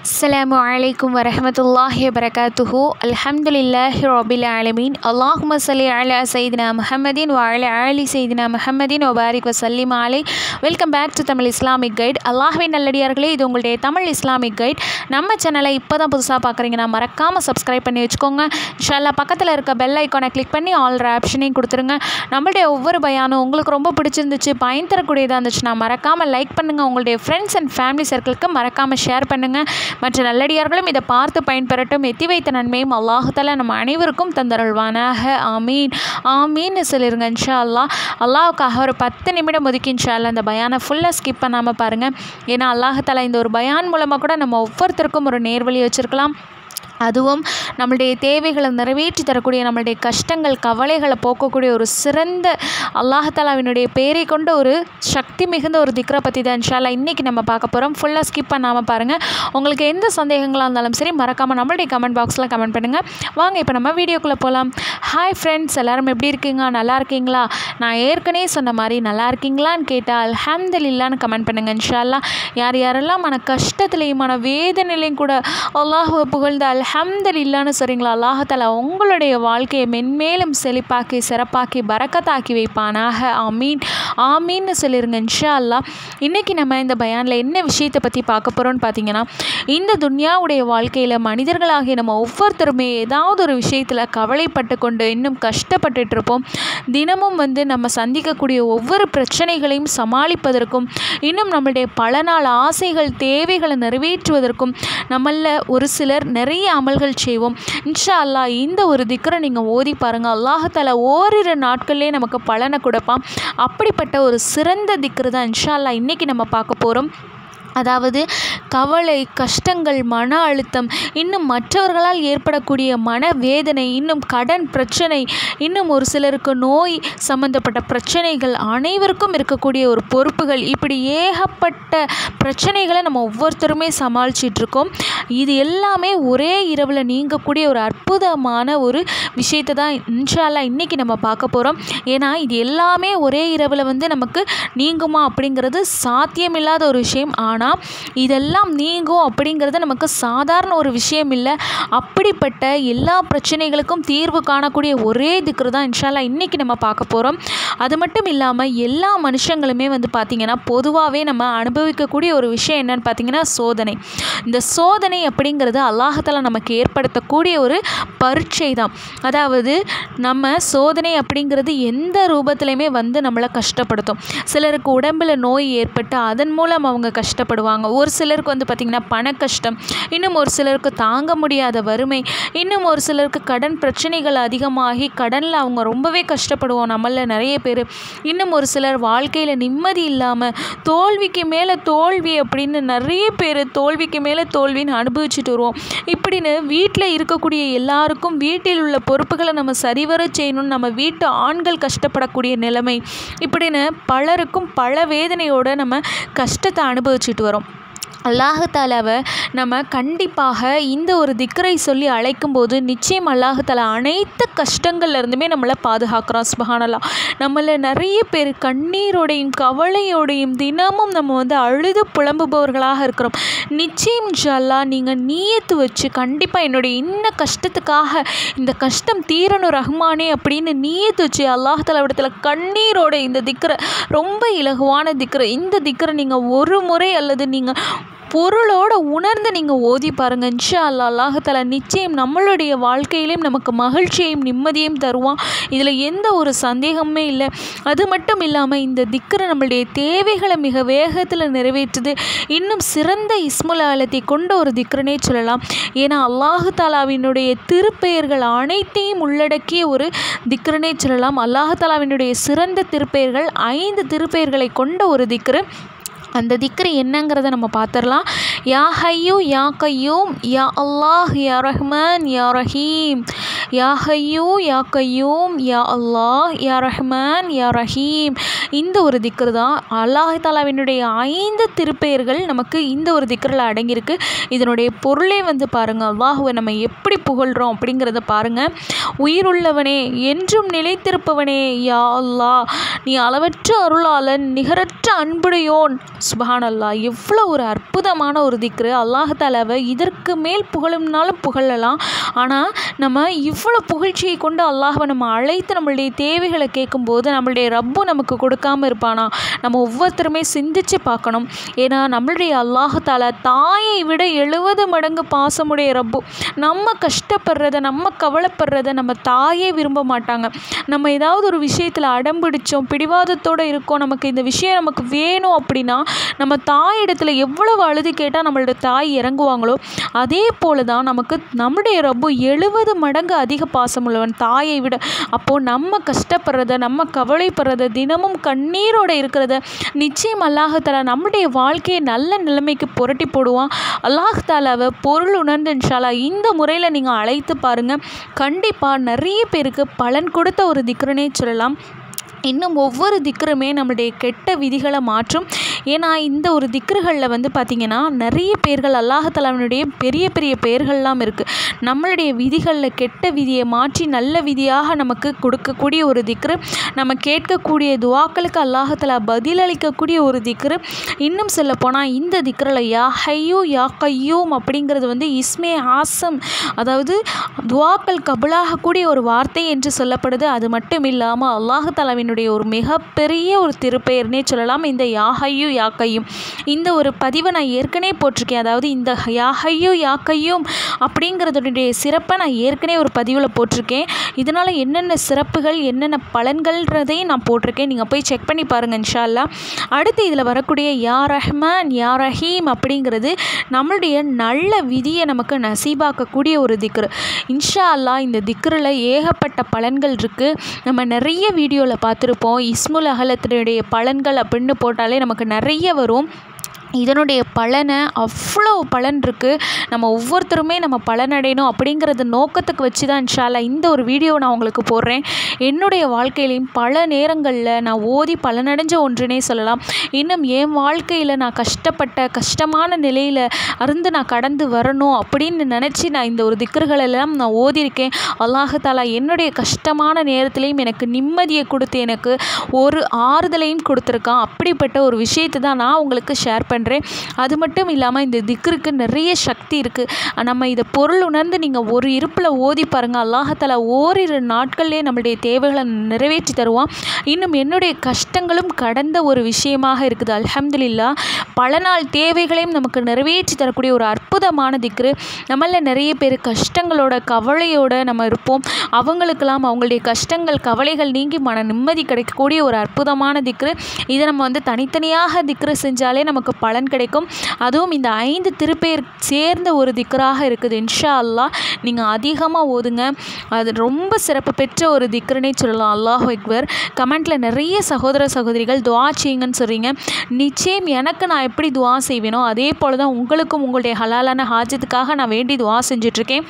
السلام عليكم ورحمة الله وبركاته الحمد لله رب العالمين اللهم صل على سيدنا محمد وعلى آل سيدنا محمد وبارك وسلم عليه welcome back to Tamil Islamic guide அல்லாஹ்வின் நல்லடியார்களே இது உங்களுடைய தமிழ் இஸ்லாமிக் கைட் நம்ம சேனலை இப்போ தான் புதுசாக பார்க்குறீங்கன்னா மறக்காமல் சப்ஸ்கிரைப் பண்ணி வச்சுக்கோங்க இன்ஷால்லா பக்கத்தில் இருக்க பெல் ஐக்கானை கிளிக் பண்ணி ஆல் ஆப்ஷனையும் கொடுத்துருங்க நம்மளுடைய ஒவ்வொரு பயானும் உங்களுக்கு ரொம்ப பிடிச்சிருந்துச்சு பயன் தரக்கூடியதாக இருந்துச்சுன்னா மறக்காமல் லைக் பண்ணுங்கள் உங்களுடைய ஃப்ரெண்ட்ஸ் அண்ட் ஃபேமிலி சர்க்கிளுக்கு மறக்காமல் ஷேர் பண்ணுங்கள் மற்ற நல்லடியார்களும் இதை பார்த்து பயன்பெறட்டும் எத்தி வைத்த நன்மையும் அல்லாஹால நம்ம அனைவருக்கும் தந்தருள்வானாக ஆமீன் ஆமீன்னு சொல்லிருங்க இன்ஷா அல்லாஹ் அல்லாஹுக்காக ஒரு பத்து நிமிடம் ஒதுக்கி இன்ஷா அல்லாஹ் இந்த பயானை ஃபுல்லாக ஸ்கிப் பண்ணாமல் பாருங்கள் ஏன்னா அல்லாஹால இந்த ஒரு பயான் மூலமாக கூட நம்ம ஒவ்வொருத்தருக்கும் ஒரு நேர்வழி வச்சுருக்கலாம் அதுவும் நம்மளுடைய தேவைகளை நிறைவேற்றி தரக்கூடிய நம்மளுடைய கஷ்டங்கள் கவலைகளை போக்கக்கூடிய ஒரு சிறந்த அல்லாஹாலாவினுடைய பேரை கொண்ட ஒரு சக்தி மிகுந்த ஒரு திக்ரை பற்றி தான் இன்ஷால்லா இன்றைக்கி நம்ம பார்க்க போகிறோம் ஃபுல்லாக ஸ்கிப் பண்ணாமல் பாருங்கள் உங்களுக்கு எந்த சந்தேகங்களாக இருந்தாலும் சரி மறக்காமல் நம்மளுடைய கமெண்ட் பாக்ஸில் கமெண்ட் பண்ணுங்கள் வாங்க இப்போ நம்ம வீடியோக்குள்ளே போகலாம் ஹாய் ஃப்ரெண்ட்ஸ் எல்லோரும் எப்படி இருக்கீங்க நல்லா இருக்கீங்களா நான் ஏற்கனவே சொன்ன மாதிரி நல்லா இருக்கீங்களான்னு கேட்டால் அல்ஹம்துலில்லான்னு கமெண்ட் பண்ணுங்கள் இன்ஷால்லா யார் யாரெல்லாம் மன கஷ்டத்துலேயும் மன வேதனையிலையும் கூட அல்லாஹ் புகழ்ந்த அல்ஹம்துலில்லான்னு சொல்கிறீங்களா அல்லாஹால உங்களுடைய வாழ்க்கையை மென்மேலும் செழிப்பாக்கி சிறப்பாக்கி பறக்கத்தாக்கி வைப்பானாக ஆமீன் ஆமீன்னு சொல்லிருங்க இன்ஷா அல்லா இன்றைக்கி நம்ம இந்த பயானில் என்ன விஷயத்தை பற்றி பார்க்க போகிறோம்னு பார்த்தீங்கன்னா இந்த துன்யாவுடைய வாழ்க்கையில் மனிதர்களாகிய நம்ம ஒவ்வொருத்தருமே ஏதாவது ஒரு விஷயத்தில் கவலைப்பட்டு கொண்டு இன்னும் கஷ்டப்பட்டுட்டு இருப்போம் தினமும் வந்து நம்ம சந்திக்கக்கூடிய ஒவ்வொரு பிரச்சனைகளையும் சமாளிப்பதற்கும் இன்னும் நம்மளுடைய பல நாள் ஆசைகள் தேவைகளை நிறைவேற்றுவதற்கும் நம்மள ஒரு சிலர் நிறைய அமல்கள் செய்வோம் இன்ஷா அல்லா இந்த ஒரு திக்கரை நீங்கள் ஓதி பாருங்கள் அல்லாஹால ஓரிரு நாட்கள்லேயே நமக்கு பலனை கொடுப்பான் அப்படிப்பட்ட ஒரு சிறந்த திக்கரு தான் இன்ஷா அல்லா இன்றைக்கி நம்ம பார்க்க போகிறோம் அதாவது கவலை கஷ்டங்கள் மன அழுத்தம் இன்னும் மற்றவர்களால் ஏற்படக்கூடிய மன வேதனை இன்னும் கடன் பிரச்சனை இன்னும் ஒரு சிலருக்கு நோய் சம்பந்தப்பட்ட பிரச்சனைகள் அனைவருக்கும் இருக்கக்கூடிய ஒரு பொறுப்புகள் இப்படி ஏகப்பட்ட பிரச்சனைகளை நம்ம ஒவ்வொருத்தருமே சமாளிச்சிட்ருக்கோம் இது எல்லாமே ஒரே இரவில் நீங்கக்கூடிய ஒரு அற்புதமான ஒரு விஷயத்தை தான் இன்ஷால்லா இன்றைக்கி நம்ம பார்க்க போகிறோம் ஏன்னா இது எல்லாமே ஒரே இரவில் வந்து நமக்கு நீங்குமா அப்படிங்கிறது சாத்தியமில்லாத ஒரு விஷயம் ஆனால் ஆனால் இதெல்லாம் நீங்கும் அப்படிங்கிறது நமக்கு சாதாரண ஒரு விஷயம் இல்லை அப்படிப்பட்ட எல்லா பிரச்சனைகளுக்கும் தீர்வு காணக்கூடிய ஒரே திக்ரு தான் இன்ஷால்லா இன்றைக்கி நம்ம பார்க்க போகிறோம் அது மட்டும் இல்லாமல் எல்லா மனுஷங்களுமே வந்து பார்த்திங்கன்னா பொதுவாகவே நம்ம அனுபவிக்கக்கூடிய ஒரு விஷயம் என்னன்னு பார்த்திங்கன்னா சோதனை இந்த சோதனை அப்படிங்கிறது அல்லாஹத்தால் நமக்கு ஏற்படுத்தக்கூடிய ஒரு பரீட்சை தான் அதாவது நம்ம சோதனை அப்படிங்கிறது எந்த ரூபத்துலையுமே வந்து நம்மளை கஷ்டப்படுத்தும் சிலருக்கு உடம்பில் நோய் ஏற்பட்டு அதன் மூலம் அவங்க கஷ்டப்படும் கஷ்டப்படுவாங்க ஒரு சிலருக்கு வந்து பார்த்திங்கன்னா பண கஷ்டம் இன்னும் ஒரு சிலருக்கு தாங்க முடியாத வறுமை இன்னும் ஒரு சிலருக்கு கடன் பிரச்சனைகள் அதிகமாகி கடனில் அவங்க ரொம்பவே கஷ்டப்படுவோம் நம்மள நிறைய பேர் இன்னும் ஒரு சிலர் வாழ்க்கையில் நிம்மதி இல்லாமல் தோல்விக்கு மேலே தோல்வி அப்படின்னு நிறைய பேர் தோல்விக்கு மேலே தோல்வின்னு அனுபவிச்சுட்டு வருவோம் இப்படின்னு வீட்டில் இருக்கக்கூடிய எல்லாருக்கும் வீட்டில் உள்ள பொறுப்புகளை நம்ம சரிவர செய்யணும்னு நம்ம வீட்டு ஆண்கள் கஷ்டப்படக்கூடிய நிலைமை இப்படின்னு பலருக்கும் பல வேதனையோடு நம்ம கஷ்டத்தை அனுபவிச்சுட்டு வரோம் அல்லாஹாலாவை நம்ம கண்டிப்பாக இந்த ஒரு திக்கரை சொல்லி அழைக்கும்போது நிச்சயம் அல்லாஹாலா அனைத்து கஷ்டங்கள்லேருந்துமே நம்மளை பாதுகாக்கிறோம் சுபஹானல்லா நம்மள நிறைய பேர் கண்ணீரோடையும் கவலையோடையும் தினமும் நம்ம வந்து அழுது புலம்புபவர்களாக இருக்கிறோம் நிச்சயம் ஜல்லா நீங்கள் நீயத்து வச்சு கண்டிப்பாக என்னுடைய இன்ன கஷ்டத்துக்காக இந்த கஷ்டம் தீரணும் ரஹ்மானே அப்படின்னு நீயத்து வச்சு அல்லாஹாலா இடத்துல கண்ணீரோட இந்த திக்கரை ரொம்ப இலகுவான திக்கரை இந்த திக்கரை நீங்கள் ஒரு முறை அல்லது நீங்கள் பொருளோட உணர்ந்து நீங்கள் ஓதி பாருங்கள் இன்ஷா அல்லா அல்லாஹால நிச்சயம் நம்மளுடைய வாழ்க்கையிலையும் நமக்கு மகிழ்ச்சியையும் நிம்மதியையும் தருவான் இதில் எந்த ஒரு சந்தேகமே இல்லை அது மட்டும் இல்லாமல் இந்த திக்கரை நம்மளுடைய தேவைகளை மிக வேகத்தில் நிறைவேற்றுது இன்னும் சிறந்த இஸ்முல் ஆலத்தை கொண்ட ஒரு திக்கரனே சொல்லலாம் ஏன்னா அல்லாஹு தாலாவினுடைய திருப்பெயர்கள் அனைத்தையும் உள்ளடக்கிய ஒரு திக்கரனே சொல்லலாம் அல்லாஹு தாலாவினுடைய சிறந்த திருப்பெயர்கள் ஐந்து திருப்பெயர்களை கொண்ட ஒரு திக்ரு அந்த திக்ரு என்னங்கிறத நம்ம பார்த்துடலாம் யா ஹையூ யா கையூம் யா அல்லாஹ் யா ரஹ்மான் யா ரஹீம் யா ஹையூ யா கையூம் யா அல்லாஹ் யா ரஹ்மான் யா ரஹீம் இந்த ஒரு திக்ரு தான் அல்லாஹ் தாலாவினுடைய ஐந்து திருப்பெயர்கள் நமக்கு இந்த ஒரு திக்ரில் அடங்கியிருக்கு இதனுடைய பொருளே வந்து பாருங்கள் அல்லாஹுவை நம்ம எப்படி புகழ்கிறோம் அப்படிங்கிறத பாருங்கள் உயிருள்ளவனே என்றும் நிலைத்திருப்பவனே யா அல்லாஹ் நீ அளவற்ற அருளாளன் நிகரற்ற அன்புடையோன் சுபஹான் அல்லாஹ் எவ்வளோ ஒரு அற்புதமான ஒரு திக்ரு அல்லாஹ் தாலாவை இதற்கு மேல் புகழும்னாலும் புகழலாம் ஆனால் நம்ம இவ்வளோ புகழ்ச்சியை கொண்டு அல்லாஹ்வை நம்ம அழைத்து நம்மளுடைய தேவைகளை கேட்கும்போது நம்மளுடைய ரப்பும் நமக்கு கொடுக்காம இருப்பானா நம்ம ஒவ்வொருத்தருமே சிந்திச்சு பார்க்கணும் ஏன்னா நம்மளுடைய அல்லாஹ் தாலா தாயை விட எழுபது மடங்கு பாசமுடைய ரப்பு நம்ம கஷ்டப்படுறத நம்ம கவலைப்படுறத நம்ம தாயே விரும்ப மாட்டாங்க நம்ம ஏதாவது ஒரு விஷயத்தில் அடம்பிடிச்சோம் பிடிவாதத்தோடு இருக்கோம் நமக்கு இந்த விஷயம் நமக்கு வேணும் அப்படின்னா நம்ம தாயிடத்தில் எவ்வளவு அழுது கேட்டால் நம்மளோட தாய் இறங்குவாங்களோ அதே போல தான் நமக்கு நம்முடைய ரப்பு எழுபது மடங்கு அதிக பாசமுள்ளவன் தாயை விட அப்போது நம்ம கஷ்டப்படுறத நம்ம கவலைப்படுறத தினமும் கண்ணீரோடு இருக்கிறத நிச்சயம் அல்லாஹாலா நம்முடைய வாழ்க்கையை நல்ல நிலைமைக்கு புரட்டி போடுவான் அல்லாஹாலாவை பொருள் உணர்ந்து இன்ஷாலா இந்த முறையில் நீங்கள் அழைத்து பாருங்கள் கண்டிப்பாக நிறைய பேருக்கு பலன் கொடுத்த ஒரு திக்ருனே சொல்லலாம் இன்னும் ஒவ்வொரு திக்ருமே நம்மளுடைய கெட்ட விதிகளை மாற்றும் ஏன்னா இந்த ஒரு திக்ருகளில் வந்து பார்த்திங்கன்னா நிறைய பேர்கள் அல்லாஹாலாவினுடைய பெரிய பெரிய பெயர்கள்லாம் இருக்குது நம்மளுடைய விதிகளில் கெட்ட விதியை மாற்றி நல்ல விதியாக நமக்கு கொடுக்கக்கூடிய ஒரு திக்ரு நம்ம கேட்கக்கூடிய துவாக்களுக்கு அல்லாஹாலா பதிலளிக்கக்கூடிய ஒரு திக்ரு இன்னும் சொல்ல போனால் இந்த திக்ரில் யா ஹையூ யா கையூம் அப்படிங்கிறது வந்து இஸ்மே ஆசம் அதாவது துவாக்கள் கபுலாகக்கூடிய ஒரு வார்த்தை என்று சொல்லப்படுது அது மட்டும் இல்லாமல் அல்லாஹாலாவின் என்னுடைய ஒரு மிகப்பெரிய ஒரு திருப்பெயர்னே சொல்லலாம் இந்த யாஹையு யாக்கையும் இந்த ஒரு பதிவை நான் ஏற்கனவே போட்டிருக்கேன் அதாவது இந்த யாஹையு யாக்கையும் அப்படிங்கிறதுடைய சிறப்பை நான் ஏற்கனவே ஒரு பதிவில் போட்டிருக்கேன் இதனால் என்னென்ன சிறப்புகள் என்னென்ன பலன்கள்ன்றதையும் நான் போட்டிருக்கேன் நீங்கள் போய் செக் பண்ணி பாருங்கள் இன்ஷால்லா அடுத்து இதில் வரக்கூடிய யா ரஹ்மான் யா ரஹீம் அப்படிங்கிறது நம்மளுடைய நல்ல விதியை நமக்கு நசீபாக்கக்கூடிய ஒரு திக்ரு இன்ஷா அல்லா இந்த திக்ரில் ஏகப்பட்ட பலன்கள் இருக்குது நம்ம நிறைய வீடியோவில் பார்த்து பார்த்துருப்போம் இஸ்முல் அகலத்தினுடைய பலன்கள் அப்படின்னு போட்டாலே நமக்கு நிறைய வரும் இதனுடைய பலனை அவ்வளோ பலன் இருக்குது நம்ம ஒவ்வொருத்தருமே நம்ம பலனடையணும் அப்படிங்கிறத நோக்கத்துக்கு வச்சு தான் இன்ஷால்லா இந்த ஒரு வீடியோ நான் உங்களுக்கு போடுறேன் என்னுடைய வாழ்க்கையிலையும் பல நேரங்களில் நான் ஓதி பலனடைஞ்ச ஒன்றுனே சொல்லலாம் இன்னும் என் வாழ்க்கையில் நான் கஷ்டப்பட்ட கஷ்டமான நிலையில் அருந்து நான் கடந்து வரணும் அப்படின்னு நினச்சி நான் இந்த ஒரு திக்கர்களெல்லாம் நான் ஓதியிருக்கேன் அல்லாஹாலா என்னுடைய கஷ்டமான நேரத்துலையும் எனக்கு நிம்மதியை கொடுத்து எனக்கு ஒரு ஆறுதலையும் கொடுத்துருக்கான் அப்படிப்பட்ட ஒரு விஷயத்தை தான் நான் உங்களுக்கு ஷேர் பண்ணுறேன் அது மட்டும் இல்லாமல் இந்த திக்ருக்கு நிறைய சக்தி இருக்குது நம்ம இதை பொருள் உணர்ந்து நீங்கள் ஒரு இருப்பில் ஓதி பாருங்கள் அல்லாஹாலா ஓரிரு நாட்கள்லேயே நம்மளுடைய தேவைகளை நிறைவேற்றி தருவான் இன்னும் என்னுடைய கஷ்டங்களும் கடந்த ஒரு விஷயமாக இருக்குது அல்ஹம்துலில்லா பல நாள் தேவைகளையும் நமக்கு நிறைவேற்றி தரக்கூடிய ஒரு அற்புதமான திக்ரு நம்மள நிறைய பேர் கஷ்டங்களோட கவலையோட நம்ம இருப்போம் அவங்களுக்கெல்லாம் அவங்களுடைய கஷ்டங்கள் கவலைகள் நீங்கி மன நிம்மதி கிடைக்கக்கூடிய ஒரு அற்புதமான திக்ரு இதை நம்ம வந்து தனித்தனியாக திக்ரு செஞ்சாலே நமக்கு பலன் கிடைக்கும் அதுவும் இந்த ஐந்து திருப்பேர் சேர்ந்த ஒரு திக்ராக இருக்குது இன்ஷா அல்லா நீங்கள் அதிகமாக ஓதுங்க அது ரொம்ப சிறப்பு பெற்ற ஒரு திக்ருனே சொல்லலாம் அல்லாஹ் அக்பர் கமெண்ட்டில் நிறைய சகோதர சகோதரிகள் துவா செய்யுங்கன்னு சொல்கிறீங்க நிச்சயம் எனக்கு நான் எப்படி துவா செய்வேனோ அதே போல் தான் உங்களுக்கும் உங்களுடைய ஹலாலான ஹாஜத்துக்காக நான் வேண்டி துவா செஞ்சிட்ருக்கேன்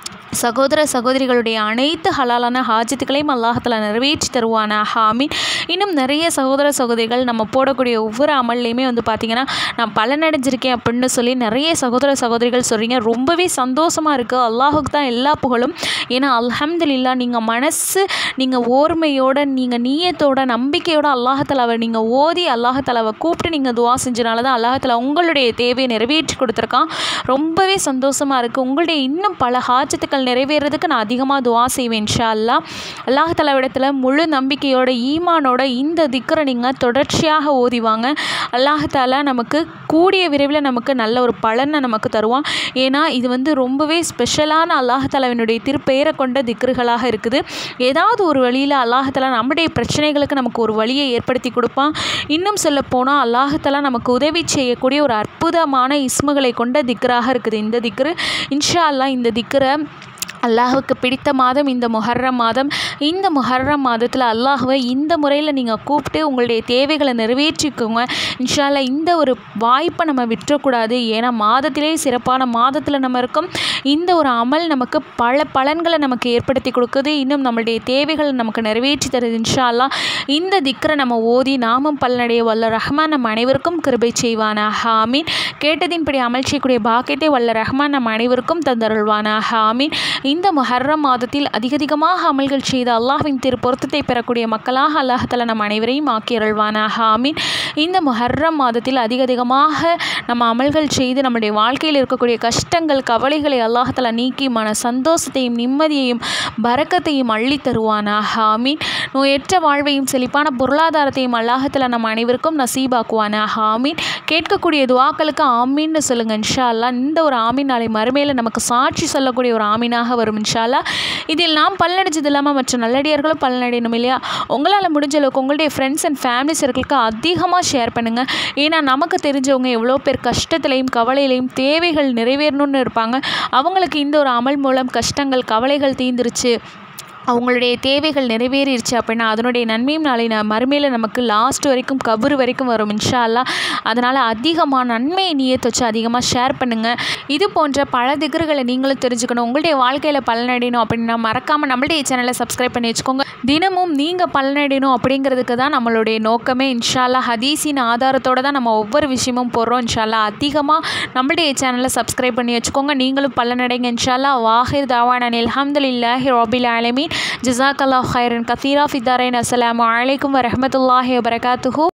சகோதர சகோதரிகளுடைய அனைத்து ஹலாலான ஹாஜத்துக்களையும் அல்லாஹத்தில் நிறைவேற்றி தருவானா ஹாமீன் இன்னும் நிறைய சகோதர சகோதரிகள் நம்ம போடக்கூடிய ஒவ்வொரு அமல்லையுமே வந்து பார்த்திங்கன்னா நான் பலனடைஞ்சிருக்கேன் அப்படின்னு சொல்லி நிறைய சகோதர சகோதரிகள் சொல்கிறீங்க ரொம்பவே சந்தோஷமாக இருக்குது அல்லாஹுக்கு தான் எல்லா புகழும் ஏன்னா அல்ஹம்துலில்லா நீங்கள் மனசு நீங்கள் ஓர்மையோட நீங்கள் நீயத்தோட நம்பிக்கையோட அல்லாஹத்தலாவை நீங்கள் ஓதி அல்லாஹத்தலாவை கூப்பிட்டு நீங்கள் துவா செஞ்சனால தான் அல்லாஹத்தலா உங்களுடைய தேவையை நிறைவேற்றி கொடுத்துருக்கான் ரொம்பவே சந்தோஷமாக இருக்குது உங்களுடைய இன்னும் பல ஹாஜத்துக்கள் நிறைவேறதுக்கு நான் அதிகமாக துவா செய்வேன் இன்ஷா அல்லா அல்லாஹலாவிடத்தில் முழு நம்பிக்கையோட ஈமானோட இந்த திக்கரை நீங்கள் தொடர்ச்சியாக ஓதிவாங்க அல்லாஹாலா நமக்கு கூடிய விரைவில் நமக்கு நல்ல ஒரு பலனை நமக்கு தருவான் ஏன்னா இது வந்து ரொம்பவே ஸ்பெஷலான அல்லாஹாலாவினுடைய திருப்பெயரை கொண்ட திக்ருகளாக இருக்குது ஏதாவது ஒரு வழியில் அல்லாஹாலா நம்முடைய பிரச்சனைகளுக்கு நமக்கு ஒரு வழியை ஏற்படுத்தி கொடுப்பான் இன்னும் சொல்ல போனால் அல்லாஹாலா நமக்கு உதவி செய்யக்கூடிய ஒரு அற்புதமான இஸ்முகளை கொண்ட திக்ராக இருக்குது இந்த திக்ரு இன்ஷா அல்லா இந்த திக்ரை அல்லாஹுக்கு பிடித்த மாதம் இந்த முஹர்ரம் மாதம் இந்த முஹர்ரம் மாதத்தில் அல்லாஹுவை இந்த முறையில் நீங்கள் கூப்பிட்டு உங்களுடைய தேவைகளை நிறைவேற்றிக்கோங்க இன்ஷால்லா இந்த ஒரு வாய்ப்பை நம்ம விட்டுறக்கூடாது ஏன்னா மாதத்திலே சிறப்பான மாதத்தில் நம்ம இருக்கோம் இந்த ஒரு அமல் நமக்கு பல பலன்களை நமக்கு ஏற்படுத்தி கொடுக்குது இன்னும் நம்மளுடைய தேவைகளை நமக்கு நிறைவேற்றி தருது இன்ஷா அல்லாஹ் இந்த திக்கரை நம்ம ஓதி நாமும் பலனடைய வல்ல ரஹ்மான் நம்ம அனைவருக்கும் கிருபை செய்வானாக ஆமீன் கேட்டதின்படி அமல் செய்யக்கூடிய பாக்கியத்தை வல்ல ரஹ்மான் நம்ம அனைவருக்கும் தந்தருள்வானாக ஆமீன் இந்த முஹர்ரம் மாதத்தில் அதிக அதிகமாக அமல்கள் செய்து அல்லாஹ்வின் திரு பொருத்தத்தை பெறக்கூடிய மக்களாக அல்லாஹால நம் அனைவரையும் ஆக்கி அருள்வானாக ஆமீன் இந்த முஹர்ரம் மாதத்தில் அதிக அதிகமாக நம்ம அமல்கள் செய்து நம்முடைய வாழ்க்கையில் இருக்கக்கூடிய கஷ்டங்கள் கவலைகளை அல்லாஹால நீக்கி மன சந்தோஷத்தையும் நிம்மதியையும் பரக்கத்தையும் அள்ளி தருவானாக ஆமீன் நோயற்ற வாழ்வையும் செழிப்பான பொருளாதாரத்தையும் அல்லாஹால நம் அனைவருக்கும் நசீபாக்குவானாக ஆமீன் கேட்கக்கூடிய துவாக்களுக்கு ஆமீன்னு சொல்லுங்கள் இன்ஷா அல்லாஹ் இந்த ஒரு ஆமீன் நாளை மறுமையில் நமக்கு சாட்சி சொல்லக்கூடிய ஒரு ஆமீனாக வரும் இன்ஷால்லா இதில் நாம் பலனடைஞ்சது இல்லாமல் மற்ற நல்லடியார்களும் பலனடையணும் இல்லையா உங்களால் முடிஞ்ச அளவுக்கு உங்களுடைய ஃப்ரெண்ட்ஸ் அண்ட் ஃபேமிலி சர்க்கிளுக்கு அதிகமாக ஷேர் பண்ணுங்கள் ஏன்னா நமக்கு தெரிஞ்சவங்க எவ்வளோ பேர் கஷ்டத்துலையும் கவலையிலையும் தேவைகள் நிறைவேறணும்னு இருப்பாங்க அவங்களுக்கு இந்த ஒரு அமல் மூலம் கஷ்டங்கள் கவலைகள் தீந்துருச்சு அவங்களுடைய தேவைகள் நிறைவேறிடுச்சு அப்படின்னா அதனுடைய நன்மையும் நாளை நான் மறுமையில் நமக்கு லாஸ்ட் வரைக்கும் கபரு வரைக்கும் வரும் இன்ஷா அல்லாஹ் அதனால் அதிகமாக நன்மையை நீயத்தை வச்சு அதிகமாக ஷேர் பண்ணுங்கள் இது போன்ற பல திகர்களை நீங்களும் தெரிஞ்சுக்கணும் உங்களுடைய வாழ்க்கையில் பலனடையணும் அப்படின்னா மறக்காமல் நம்மளுடைய சேனலை சப்ஸ்கிரைப் பண்ணி வச்சுக்கோங்க தினமும் நீங்கள் பலனடையணும் அப்படிங்கிறதுக்கு தான் நம்மளுடைய நோக்கமே இன்ஷா அல்லாஹ் ஹதீஸின் ஆதாரத்தோடு தான் நம்ம ஒவ்வொரு விஷயமும் போடுறோம் இன்ஷா அல்லாஹ் அதிகமாக நம்மளுடைய சேனலை சப்ஸ்கிரைப் பண்ணி வச்சுக்கோங்க நீங்களும் பலனடைங்க இன்ஷா அல்லாஹ் வாஹிர் தாவான் அல்ஹம்துலில்லாஹி ரபில் ஆலமீன் ஜிசாக் அல்லாஹ் ஹைரன் கத்தீரா ஃபித்தாரேன் அஸ்ஸலாமு அலைக்கும் வரஹமத்துல்லாஹி வபரகாத்துஹு